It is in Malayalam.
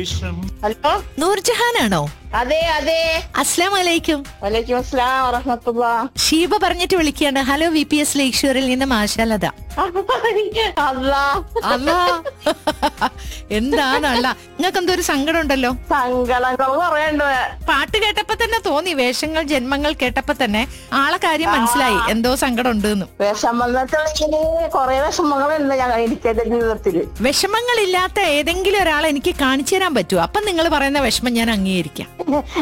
വിഷം ഹലോ നൂർജഹാനാണോ അതെ അതെ അസ്ലാം വലൈക്കും വലൈക്കും അസ്സലാം വറഹമത്തുള്ള ഷീബ പറഞ്ഞിട്ട് വിളിക്കുകയാണ് ഹലോ വി പി എസ് ലേക്ക് ഷോറിൽ നിന്ന് മാഷാലത അല്ലാ അല്ലാ എന്താണ് അല്ല നിങ്ങൾക്ക് എന്തോ ഒരു സങ്കടം ഉണ്ടല്ലോ സങ്കടങ്ങൾ പറയണ്ട് പാട്ട് കേട്ടപ്പോ തന്നെ തോന്നി വേഷങ്ങൾ ജന്മങ്ങൾ കേട്ടപ്പോ തന്നെ ആളെ കാര്യം മനസ്സിലായി എന്തോ സങ്കടം ഉണ്ട് എന്ന് വിഷമത്തില് കൊറേ വിഷമങ്ങളുണ്ട് ഞങ്ങൾ എനിക്ക് എന്റെ ജീവിതത്തില് വിഷമങ്ങളില്ലാത്ത ഏതെങ്കിലും ഒരാളെ എനിക്ക് കാണിച്ചു തരാൻ പറ്റുമോ അപ്പൊ നിങ്ങൾ പറയുന്ന വിഷമം ഞാൻ അംഗീകരിക്കാം